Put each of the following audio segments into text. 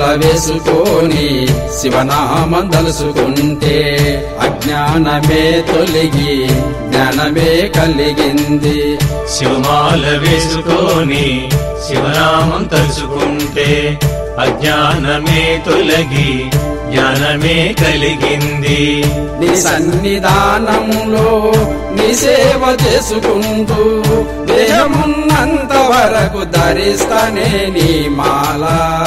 వేసుకొని శివనామం దలుసుకుంటే అజ్ఞానమే తొలగి జ్ఞానమే కలిగింది శివమాల వేసుకొని శివనామం తలుచుకుంటే అజ్ఞానమే తొలగి జ్ఞానమే కలిగింది నీ సన్నిధానంలో నీ సేవ చేసుకుంటూ దేహమున్నంత వరకు ధరిస్తానే నీ మాల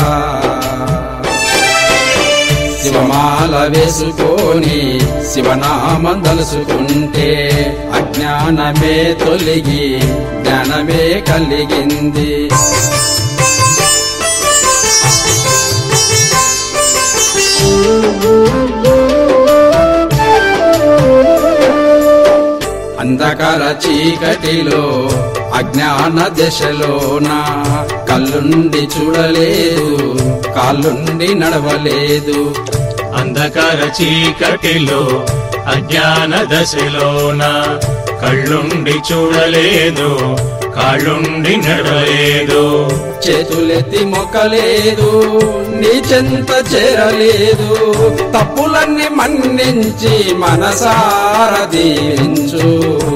శివమాల వేసుకొని శివనామం దలుసుకుంటే అజ్ఞానమే తొలగి జ్ఞానమే కలిగింది అంధకార చీకటిలో అజ్ఞాన దశలోన కళ్ళుండి చూడలేదు కాళ్ళుండి నడవలేదు అంధకార చీకటిలో అజ్ఞాన దశలోన కళ్ళుండి చూడలేదు కాళ్ళుండి నడవలేదు చేతులెత్తి మొక్కలేదు నీ చెంత చేరలేదు తప్పులన్నీ మన్నించి మనసార దీవించు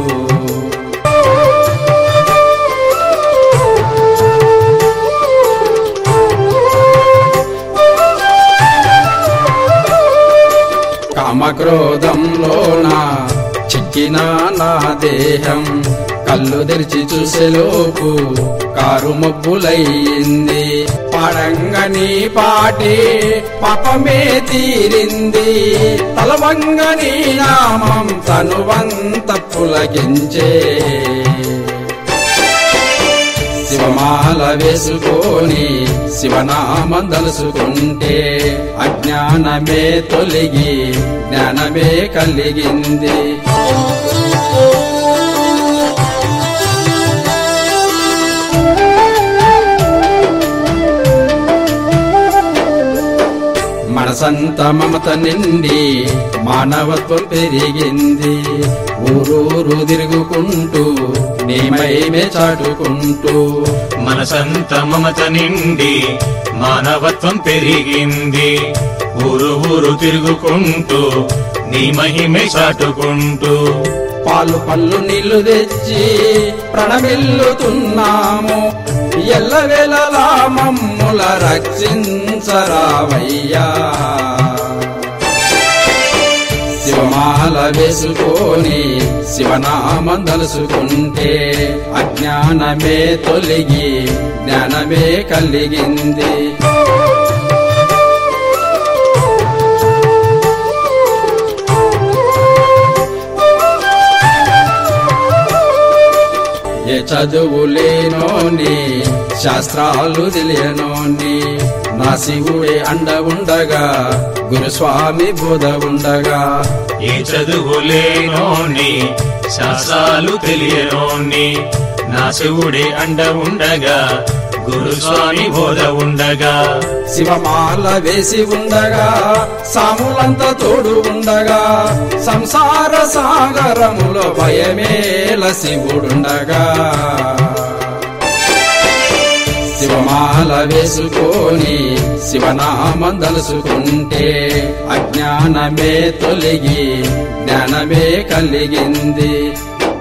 కామక్రోధంలోన చిక్కిన నా దేహం కళ్ళు తెరిచి చూసేలోపు కారు మబ్బులయ్యింది పడంగని పాటి పాపమే తీరింది తలవంగని నామం తనువంత పులకించే శివమాల వేసుకొని శివనామం దలుసుకుంటే అజ్ఞానమే తొలగి జ్ఞానమే కలిగింది మనసంత మమత నిండి మానవత్వం పెరిగింది ఊరూరు తిరుగుకుంటూ నీ మహిమే చాటుకుంటూ మనసంత మమత నిండి మానవత్వం పెరిగింది ఊరు ఊరు తిరుగుకుంటూ నీ మహిమే చాటుకుంటూ పాలు పళ్ళు నీళ్లు తెచ్చి ప్రణమిల్లుతున్నాము ఎల్లవేళలా మమ్ముల రక్షించరావయ్యా శివమాల వేసుకొని శివనామం దలుసుకుంటే అజ్ఞానమే తొలగి జ్ఞానమే కలిగింది ఏ చదువు లేనోని శాస్త్రాలు తెలియనోని నా శివుడే అండ ఉండగా గురుస్వామి బోధ ఉండగా ఏ చదువు లేనోని శాస్త్రాలు తెలియనోని నా శివుడే అండ ఉండగా గురుస్వామి బోధ ఉండగా శివమాల వేసి ఉండగా సాములంతా తోడు ఉండగా సంసార సాగరములో భయమేల శివుడుండగా శివమాల వేసుకొని శివనామం దలుసుకుంటే అజ్ఞానమే తొలగి జ్ఞానమే కలిగింది